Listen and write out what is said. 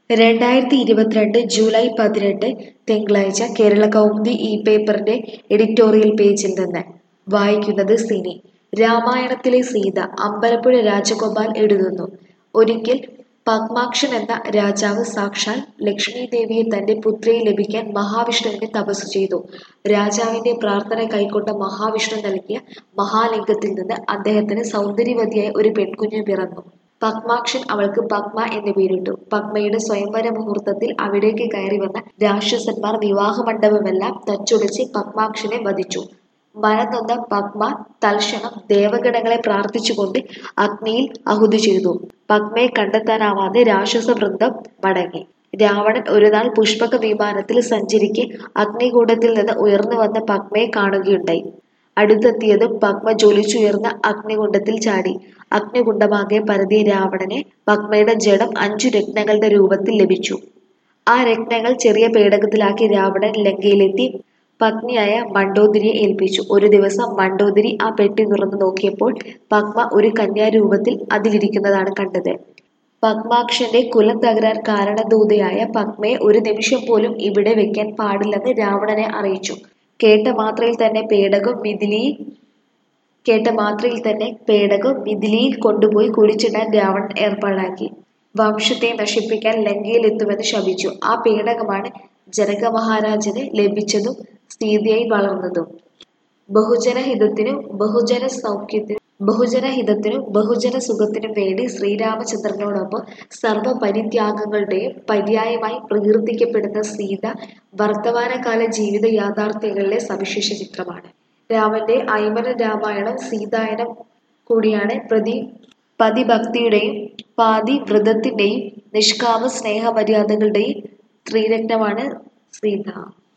രണ്ടായിരത്തി ഇരുപത്തിരണ്ട് ജൂലൈ പതിനെട്ട് തിങ്കളാഴ്ച കേരള കൗമുദി ഈ പേപ്പറിന്റെ എഡിറ്റോറിയൽ പേജിൽ നിന്ന് വായിക്കുന്നത് സിനി രാമായണത്തിലെ സീത അമ്പലപ്പുഴ രാജഗോപാൽ എഴുതുന്നു ഒരിക്കൽ പത്മാക്ഷൻ എന്ന രാജാവ് സാക്ഷാൽ ലക്ഷ്മി ദേവിയെ തന്റെ പുത്രിയെ ലഭിക്കാൻ മഹാവിഷ്ണുവിനെ തപസ് ചെയ്തു രാജാവിന്റെ പ്രാർത്ഥന കൈക്കൊണ്ട മഹാവിഷ്ണു നൽകിയ മഹാലിംഗത്തിൽ നിന്ന് അദ്ദേഹത്തിന് സൗന്ദര്യവതിയായ ഒരു പെൺകുഞ്ഞ് പിറന്നു പത്മാക്ഷൻ അവൾക്ക് പത്മ എന്ന് പേരിട്ടു പത്മയുടെ സ്വയംവര മുഹൂർത്തത്തിൽ അവിടേക്ക് കയറി വന്ന രാക്ഷസന്മാർ വിവാഹമണ്ഡപമെല്ലാം തച്ചുടച്ച് പത്മാക്ഷനെ വധിച്ചു മനംനൊന്ന പത്മ തൽക്ഷണം ദേവഗണങ്ങളെ പ്രാർത്ഥിച്ചുകൊണ്ട് അഗ്നിയിൽ ആഹുതി ചെയ്തു പത്മയെ കണ്ടെത്താനാവാതെ രാക്ഷസ വൃന്ദം മടങ്ങി രാവണൻ ഒരു നാൾ പുഷ്പക വിമാനത്തിൽ സഞ്ചരിക്കെ അഗ്നികൂടത്തിൽ നിന്ന് ഉയർന്നു വന്ന പത്മയെ കാണുകയുണ്ടായി അടുത്തെത്തിയതും പത്മ ജ്വലിച്ചുയർന്ന അഗ്നികുണ്ഡത്തിൽ ചാടി അഗ്നികുണ്ഡമാകെ പരതിയ രാവണനെ പത്മയുടെ ജഡം അഞ്ചു രത്നങ്ങളുടെ രൂപത്തിൽ ലഭിച്ചു ആ രത്നങ്ങൾ ചെറിയ പേടകത്തിലാക്കി രാവണൻ ലങ്കയിലെത്തി പത്നിയായ മണ്ഡോദരിയെ ഏൽപ്പിച്ചു ഒരു ദിവസം മണ്ഡോദരി ആ പെട്ടി തുറന്നു നോക്കിയപ്പോൾ പത്മ ഒരു കന്യാരൂപത്തിൽ അതിലിരിക്കുന്നതാണ് കണ്ടത് പത്മാക്ഷന്റെ കുലം തകരാൻ കാരണദൂതയായ പത്മയെ ഒരു നിമിഷം പോലും ഇവിടെ വെക്കാൻ പാടില്ലെന്ന് രാവണനെ അറിയിച്ചു കേട്ട മാത്രയിൽ തന്നെ പേടകം മിഥിലി കേട്ട മാത്രയിൽ തന്നെ പേടകം മിഥിലിയിൽ കൊണ്ടുപോയി കുഴിച്ചിടാൻ രാവണൻ ഏർപ്പാടാക്കി വംശത്തെ നശിപ്പിക്കാൻ ലങ്കയിലെത്തുമെന്ന് ശപിച്ചു ആ പേടകമാണ് ജനക മഹാരാജന് ലഭിച്ചതും സീതയായി വളർന്നതും ബഹുജനഹിതത്തിനും ബഹുജന സൗഖ്യത്തിനും ബഹുജനഹിതത്തിനും ബഹുജന സുഖത്തിനും വേണ്ടി ശ്രീരാമചന്ദ്രനോടൊപ്പം സർവ പരിത്യാഗങ്ങളുടെയും പര്യായമായി പ്രകീർത്തിക്കപ്പെടുന്ന സീത വർത്തമാനകാല ജീവിത യാഥാർത്ഥ്യങ്ങളിലെ സവിശേഷ ചിത്രമാണ് രാമന്റെ ഐമന രാമായണം സീതായനം കൂടിയാണ് പ്രതി പതിഭക്തിയുടെയും പാതി വ്രതത്തിന്റെയും നിഷ്കാമ സ്നേഹമര്യാദകളുടെയും ത്രിരത്നമാണ് സീത